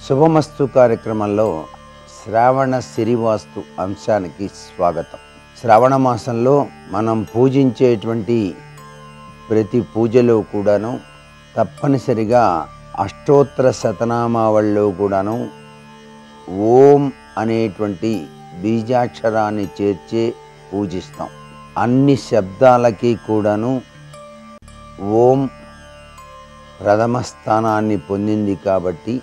శుభమస్తు కార్యక్రమంలో శ్రావణ సిరివాస్తు అంశానికి స్వాగతం శ్రావణ మాసంలో మనం పూజించేటువంటి ప్రతి పూజలో కూడాను తప్పనిసరిగా అష్టోత్తర శతనామావళిలో కూడాను ఓం అనేటువంటి బీజాక్షరాన్ని చేర్చే పూజిస్తాం అన్ని శబ్దాలకి కూడాను ఓం ప్రథమ స్థానాన్ని పొందింది కాబట్టి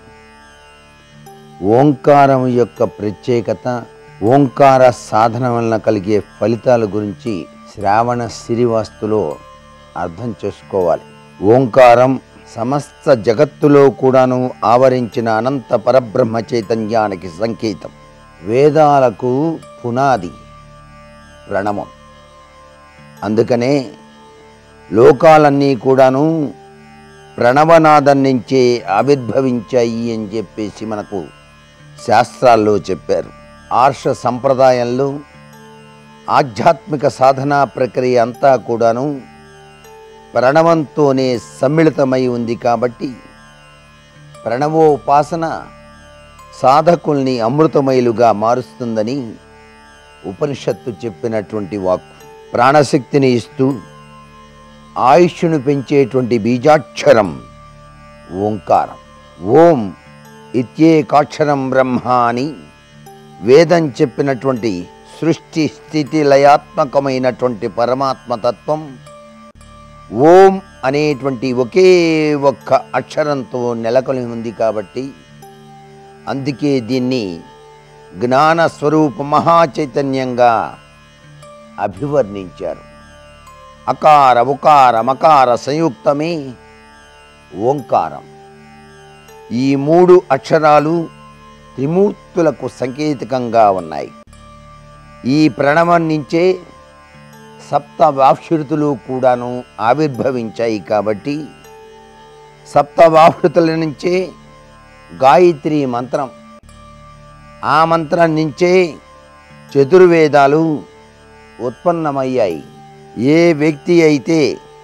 ఓంకారం యొక్క ప్రత్యేకత ఓంకార సాధన వలన కలిగే ఫలితాల గురించి శ్రావణ సిరివాస్తులో అర్థం చేసుకోవాలి ఓంకారం సమస్త జగత్తులో కూడాను ఆవరించిన అనంత పరబ్రహ్మ చైతన్యానికి సంకేతం వేదాలకు పునాది ప్రణవం అందుకనే లోకాలన్నీ కూడాను ప్రణవనాదం నుంచే ఆవిర్భవించాయి అని చెప్పేసి మనకు శాస్త్రాల్లో చెప్పారు ఆర్ష సంప్రదాయంలో ఆధ్యాత్మిక సాధనా ప్రక్రియ అంతా కూడాను ప్రణవంతోనే సమ్మిళితమై ఉంది కాబట్టి ప్రణవోపాసన సాధకుల్ని అమృతమయులుగా మారుస్తుందని ఉపనిషత్తు చెప్పినటువంటి వాక్కు ప్రాణశక్తిని ఇస్తూ ఆయుష్ను పెంచేటువంటి బీజాక్షరం ఓంకారం ఓం ఇత్యేకాక్షరం బ్రహ్మ అని వేదం చెప్పినటువంటి సృష్టి స్థితి లయాత్మకమైనటువంటి పరమాత్మ తత్వం ఓం అనేటువంటి ఒకే ఒక్క అక్షరంతో నెలకొని ఉంది కాబట్టి అందుకే దీన్ని జ్ఞాన స్వరూప మహాచైతన్యంగా అభివర్ణించారు అకార ఉకార మకార సంయుక్తమే ఓంకారం ఈ మూడు అక్షరాలు త్రిమూర్తులకు సంకేతికంగా ఉన్నాయి ఈ ప్రణవం నుంచే సప్త వాక్షృతులు కూడాను ఆవిర్భవించాయి కాబట్టి సప్త వాక్షృతుల నుంచే గాయత్రి మంత్రం ఆ మంత్రం నుంచే చతుర్వేదాలు ఉత్పన్నమయ్యాయి ఏ వ్యక్తి అయితే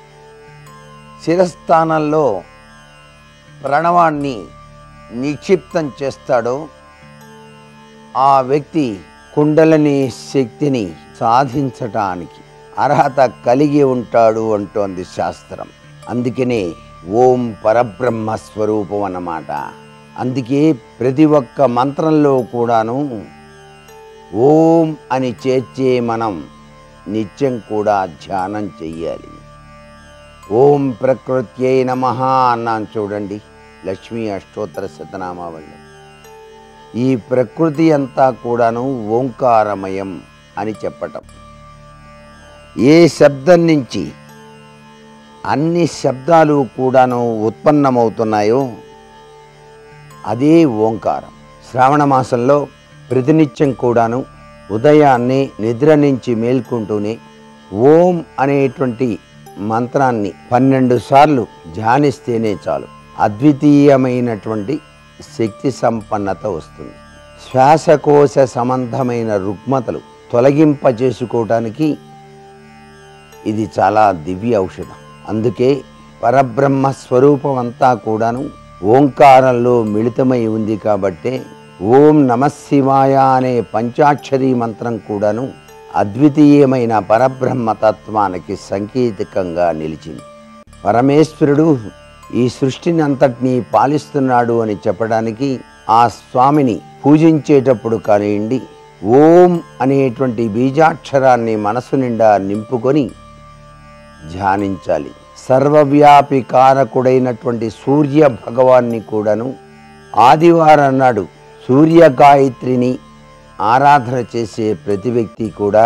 శిరస్థానంలో ప్రణవాన్ని నిక్షిప్తం చేస్తాడో ఆ వ్యక్తి కుండలని శక్తిని సాధించటానికి అర్హత కలిగి ఉంటాడు అంటోంది శాస్త్రం అందుకనే ఓం పరబ్రహ్మ స్వరూపం అన్నమాట అందుకే ప్రతి ఒక్క మంత్రంలో కూడాను ఓం అని చేర్చే మనం నిత్యం కూడా ధ్యానం చెయ్యాలి ఓం ప్రకృత్యై నమ అన్నాను చూడండి లక్ష్మీ అష్టోత్తర శతనామావళి ఈ ప్రకృతి అంతా కూడాను ఓంకారమయం అని చెప్పటం ఏ శబ్దం నుంచి అన్ని శబ్దాలు కూడాను ఉత్పన్నమవుతున్నాయో అదే ఓంకారం శ్రావణ మాసంలో ప్రతినిత్యం కూడాను ఉదయాన్నే నిద్ర నుంచి మేల్కొంటూనే ఓం అనేటువంటి మంత్రాన్ని పన్నెండు సార్లు ధ్యానిస్తేనే చాలు అద్వితీయమైనటువంటి శక్తి సంపన్నత వస్తుంది శ్వాసకోశ సంబంధమైన రుగ్మతలు తొలగింపజేసుకోవటానికి ఇది చాలా దివ్య ఔషధం అందుకే పరబ్రహ్మ స్వరూపం అంతా కూడాను ఓంకారంలో మిళితమై ఉంది కాబట్టే ఓం నమశివాయ అనే పంచాక్షరీ మంత్రం కూడాను అద్వితీయమైన పరబ్రహ్మ తత్వానికి సంకేతికంగా నిలిచింది పరమేశ్వరుడు ఈ సృష్టిని అంతటినీ పాలిస్తున్నాడు అని చెప్పడానికి ఆ స్వామిని పూజించేటప్పుడు కానివ్వండి ఓం అనేటువంటి బీజాక్షరాన్ని మనసు నిండా నింపుకొని ధ్యానించాలి సర్వవ్యాపి కారకుడైనటువంటి సూర్య భగవాన్ని కూడాను ఆదివారం నాడు సూర్య గాయత్రిని ఆరాధన చేసే ప్రతి వ్యక్తి కూడా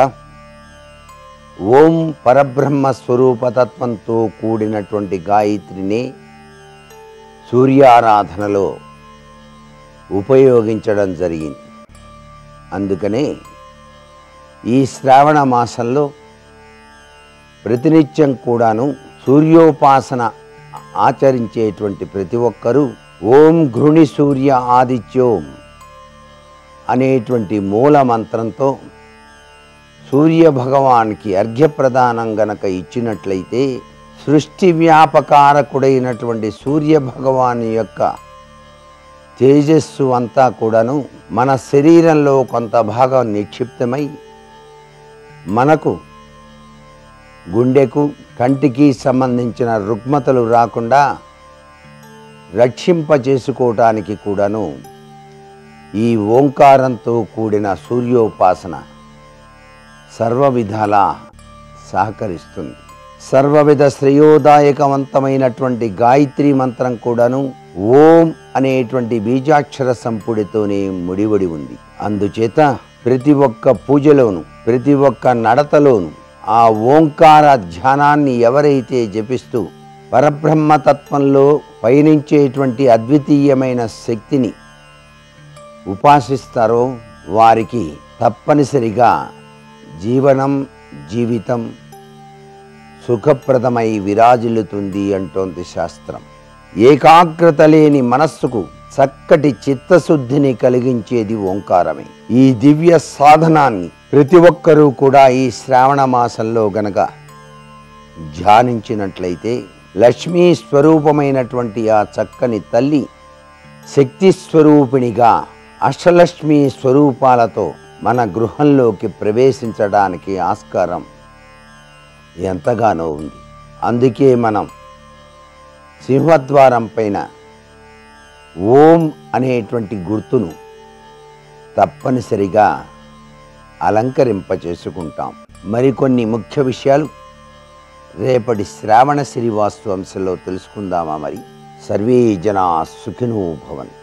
ఓం పరబ్రహ్మ స్వరూపతత్వంతో కూడినటువంటి గాయత్రిని సూర్యారాధనలో ఉపయోగించడం జరిగింది అందుకనే ఈ శ్రావణ మాసంలో ప్రతినిత్యం కూడాను సూర్యోపాసన ఆచరించేటువంటి ప్రతి ఒక్కరూ ఓం ఘృణి సూర్య ఆదిత్యోం అనేటువంటి మూల మంత్రంతో సూర్య భగవానికి అర్ఘ్యప్రదానం గనక ఇచ్చినట్లయితే సృష్టి వ్యాపకారకుడైనటువంటి సూర్య భగవాన్ యొక్క తేజస్సు అంతా కూడాను మన శరీరంలో కొంత భాగం నిక్షిప్తమై మనకు గుండెకు కంటికి సంబంధించిన రుగ్మతలు రాకుండా రక్షింపజేసుకోవటానికి కూడాను ఈ ఓంకారంతో కూడిన సూర్యోపాసన సర్వ విధాలా సహకరిస్తుంది సర్వవిధ శ్రేయోదాయకవంతమైనటువంటి గాయత్రి మంత్రం కూడాను ఓం అనేటువంటి బీజాక్షర సంపుడితోనే ముడివడి ఉంది అందుచేత ప్రతి ఒక్క పూజలోను ప్రతి ఒక్క నడతలోను ఆ ఓంకార ధ్యానాన్ని ఎవరైతే జపిస్తూ పరబ్రహ్మతత్వంలో పయనించేటువంటి అద్వితీయమైన శక్తిని ఉపాసిస్తారో వారికి తప్పనిసరిగా జీవనం జీవితం సుఖప్రదమై విరాజిల్లుతుంది అంటోంది శాస్త్రం ఏకాగ్రత లేని మనస్సుకు చక్కటి చిత్తశుద్ధిని కలిగించేది ఓంకారమే ఈ దివ్య సాధనాన్ని ప్రతి ఒక్కరూ కూడా ఈ శ్రావణ మాసంలో గనక ధ్యానించినట్లయితే లక్ష్మీ స్వరూపమైనటువంటి ఆ చక్కని తల్లి శక్తి స్వరూపిణిగా అష్టలక్ష్మి స్వరూపాలతో మన గృహంలోకి ప్రవేశించడానికి ఆస్కారం ఎంతగానో ఉంది అందుకే మనం సింహద్వారం పైన ఓం అనేటువంటి గుర్తును తప్పనిసరిగా అలంకరింపచేసుకుంటాం మరికొన్ని ముఖ్య విషయాలు రేపటి శ్రావణ శ్రీవాస్తు అంశంలో తెలుసుకుందామా మరి సర్వే జనా సుఖినో భవన్